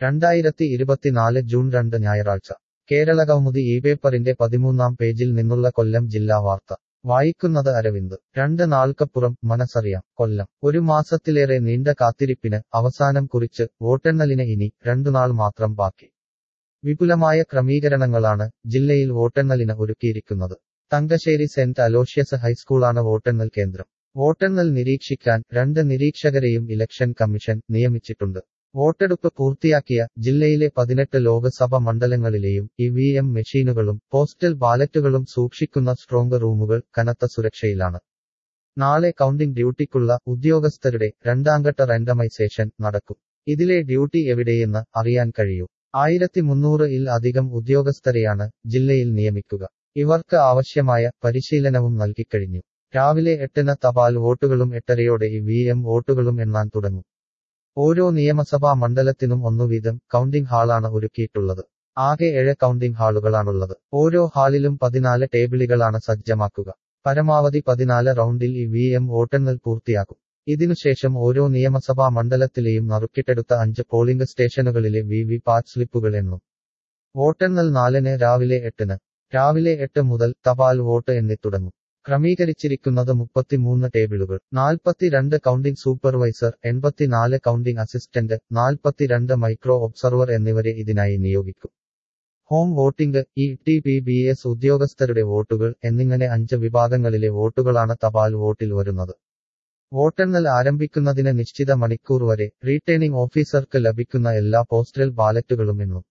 രണ്ടായിരത്തി ഇരുപത്തിനാല് ജൂൺ രണ്ട് ഞായറാഴ്ച കേരളകൗമുദി ഈ പേപ്പറിന്റെ പതിമൂന്നാം പേജിൽ നിന്നുള്ള കൊല്ലം ജില്ലാ വാർത്ത വായിക്കുന്നത് അരവിന്ദ് രണ്ട് നാൾക്കപ്പുറം മനസ്സറിയാം കൊല്ലം ഒരു മാസത്തിലേറെ നീണ്ട കാത്തിരിപ്പിന് അവസാനം കുറിച്ച് വോട്ടെണ്ണലിന് ഇനി രണ്ടുനാൾ മാത്രം ബാക്കി വിപുലമായ ക്രമീകരണങ്ങളാണ് ജില്ലയിൽ വോട്ടെണ്ണലിന് ഒരുക്കിയിരിക്കുന്നത് തങ്കശ്ശേരി സെന്റ് അലോഷ്യസ് ഹൈസ്കൂളാണ് വോട്ടെണ്ണൽ കേന്ദ്രം വോട്ടെണ്ണൽ നിരീക്ഷിക്കാൻ രണ്ട് നിരീക്ഷകരെയും ഇലക്ഷൻ കമ്മീഷൻ നിയമിച്ചിട്ടുണ്ട് വോട്ടെടുപ്പ് പൂർത്തിയാക്കിയ ജില്ലയിലെ പതിനെട്ട് ലോക്സഭ മണ്ഡലങ്ങളിലെയും ഇ വി എം മെഷീനുകളും പോസ്റ്റൽ ബാലറ്റുകളും സൂക്ഷിക്കുന്ന സ്ട്രോങ് റൂമുകൾ കനത്ത സുരക്ഷയിലാണ് നാളെ കൗണ്ടിംഗ് ഡ്യൂട്ടിക്കുള്ള ഉദ്യോഗസ്ഥരുടെ രണ്ടാംഘട്ട റാൻഡമൈസേഷൻ നടക്കും ഇതിലെ ഡ്യൂട്ടി എവിടെയെന്ന് അറിയാൻ കഴിയൂ ആയിരത്തി മുന്നൂറ് ഇൽ അധികം ഉദ്യോഗസ്ഥരെയാണ് ജില്ലയിൽ നിയമിക്കുക ഇവർക്ക് ആവശ്യമായ പരിശീലനവും നൽകിക്കഴിഞ്ഞു രാവിലെ എട്ടിന് തപാൽ വോട്ടുകളും എട്ടരയോടെ ഇ വി എം വോട്ടുകളും എണ്ണാൻ തുടങ്ങും ഓരോ നിയമസഭാ മണ്ഡലത്തിനും ഒന്നുവീതം കൗണ്ടിംഗ് ഹാളാണ് ഒരുക്കിയിട്ടുള്ളത് ആകെ ഏഴ് കൗണ്ടിംഗ് ഹാളുകളാണുള്ളത് ഓരോ ഹാളിലും പതിനാല് ടേബിളുകളാണ് സജ്ജമാക്കുക പരമാവധി പതിനാല് റൗണ്ടിൽ ഇ വി എം വോട്ടെണ്ണൽ പൂർത്തിയാക്കും ഇതിനുശേഷം ഓരോ നിയമസഭാ മണ്ഡലത്തിലെയും നറുക്കിട്ടെടുത്ത അഞ്ച് പോളിംഗ് സ്റ്റേഷനുകളിലെ വി വി പാറ്റ് സ്ലിപ്പുകൾ എണ്ണും വോട്ടെണ്ണൽ നാലിന് രാവിലെ എട്ടിന് രാവിലെ എട്ട് മുതൽ തപാൽ വോട്ട് എണ്ണി തുടങ്ങും ക്രമീകരിച്ചിരിക്കുന്നത് മുപ്പത്തിമൂന്ന് ടേബിളുകൾ നാൽപ്പത്തിരണ്ട് കൗണ്ടിംഗ് സൂപ്പർവൈസർ എൺപത്തിനാല് കൗണ്ടിംഗ് അസിസ്റ്റന്റ് നാൽപ്പത്തിരണ്ട് മൈക്രോ ഒബ്സർവർ എന്നിവരെ ഇതിനായി നിയോഗിക്കും home voting E T P B S ഉദ്യോഗസ്ഥരുടെ വോട്ടുകൾ എന്നിങ്ങനെ അഞ്ച് വിഭാഗങ്ങളിലെ വോട്ടുകളാണ് തപാൽ വോട്ടിൽ വരുന്നത് വോട്ടെണ്ണൽ ആരംഭിക്കുന്നതിന് നിശ്ചിത മണിക്കൂർ വരെ റീറ്റേണിംഗ് ഓഫീസർക്ക് ലഭിക്കുന്ന എല്ലാ പോസ്റ്റൽ ബാലറ്റുകളും എണ്ണും